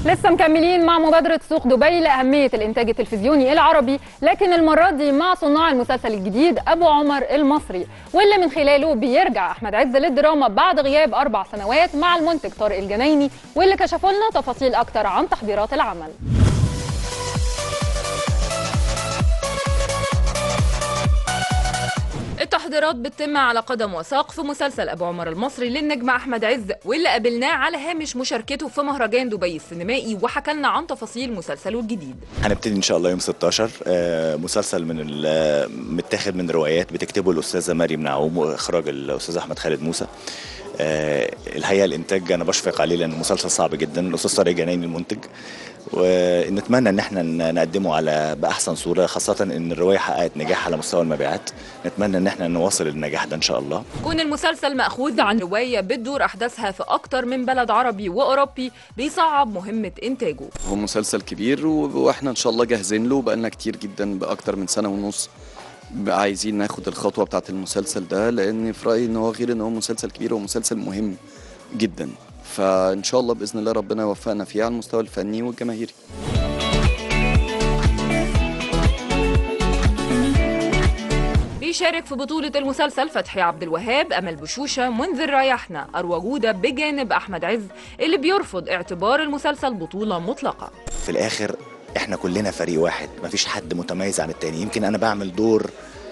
لسه مكملين مع مبادرة سوق دبي لأهمية الإنتاج التلفزيوني العربي لكن المرة دي مع صناع المسلسل الجديد أبو عمر المصري واللي من خلاله بيرجع أحمد عز للدراما بعد غياب أربع سنوات مع المنتج طارق الجنايني واللي كشفوا لنا تفاصيل أكتر عن تحضيرات العمل التحضيرات بتتم على قدم وساق في مسلسل ابو عمر المصري للنجم احمد عز واللي قابلناه على هامش مشاركته في مهرجان دبي السينمائي وحكى لنا عن تفاصيل مسلسله الجديد هنبتدي ان شاء الله يوم 16 آه، مسلسل من ال- متاخد من روايات بتكتبه الاستاذه مريم نعوم واخراج الاستاذ احمد خالد موسى آه، الحقيقه الانتاج انا بشفق عليه لان المسلسل صعب جدا الاستاذ طارق جنايني المنتج ونتمنى ان احنا ن- نقدمه على باحسن صوره خاصه ان الروايه حققت نجاح على مستوى المبيعات نتمنى ان احنا نواصل النجاح ده ان شاء الله كون المسلسل مأخوذ عن رواية بتدور أحداثها في أكتر من بلد عربي وأوروبي بيصعب مهمة إنتاجه هو مسلسل كبير و- واحنا ان شاء الله جاهزين له بقالنا كتير جدا باكتر من سنه ونص بقى عايزين ناخد الخطوه بتاعه المسلسل ده لان في رايي ان هو غير ان هو مسلسل كبير هو مسلسل مهم جدا فان شاء الله باذن الله ربنا يوفقنا فيه على المستوى الفني والجماهيري بيشارك في بطولة المسلسل فتحي عبد الوهاب أمل بشوشة منذر ريحنا أروى جودة بجانب أحمد عز اللي بيرفض اعتبار المسلسل بطولة مطلقة في الاخر احنا كلنا فريق واحد مفيش حد متميز عن التاني يمكن انا بعمل دور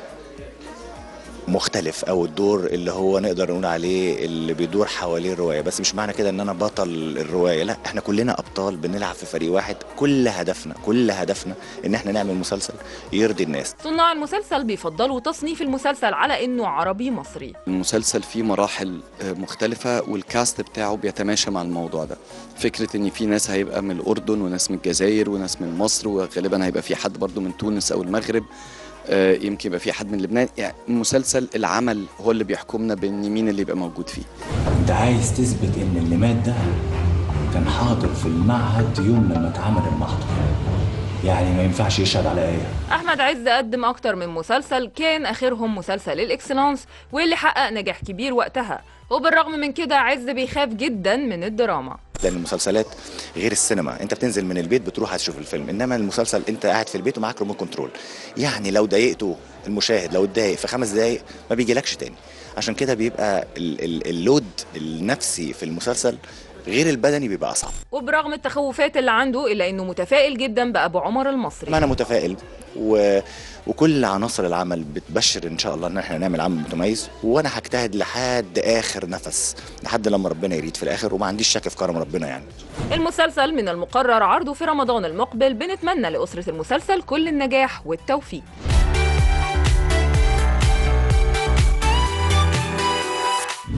مختلف او الدور اللي هو نقدر نقول عليه اللي بيدور حواليه الروايه بس مش معنى كده ان انا بطل الروايه لا احنا كلنا ابطال بنلعب في فريق واحد كل هدفنا كل هدفنا ان احنا نعمل مسلسل يرضي الناس صناع المسلسل بيفضلوا تصنيف المسلسل على إنه عربي مصري المسلسل فيه مراحل آه، مختلفة والكاست بتاعه بيتماشى مع الموضوع ده فكرة ان في ناس هيبقى من الأردن وناس من الجزائر وناس من مصر وغالبا هيبقى في حد برضو من تونس أو المغرب آه، يمكن يبقى في حد من لبنان يعني المسلسل العمل هو اللي بيحكمنا بان مين اللي يبقى موجود فيه انت عايز تثبت ان اللي مات ده كان حاضر في المعهد يوم لما اتعمل المحضر يعني ما ينفعش يشهد على ايه أحمد عز قدم أكتر من مسلسل كان آخرهم مسلسل الإكسلانس واللي حقق نجاح كبير وقتها وبالرغم من كده عز بيخاف جدا من الدراما لان المسلسلات غير السينما انت بتنزل من البيت بتروح تشوف الفيلم انما المسلسل انت قاعد في البيت ومعاك ريموت كنترول يعني لو ضايقته المشاهد لو اتضايق في خمس دقايق ما بيجيلكش تاني عشان كده بيبقى ال- ال- اللود النفسي في المسلسل غير البدني بيبقى اصعب وبرغم التخوفات اللي عنده إلا إنه متفائل جدا بأبو عمر المصري انا متفائل و... وكل عناصر العمل بتبشر ان شاء الله ان احنا نعمل عمل متميز وانا هجتهد لحد اخر نفس لحد لما ربنا يريد في الاخر وما عنديش شك في كرم ربنا يعني المسلسل من المقرر عرضه في رمضان المقبل بنتمنى لأسرة المسلسل كل النجاح والتوفيق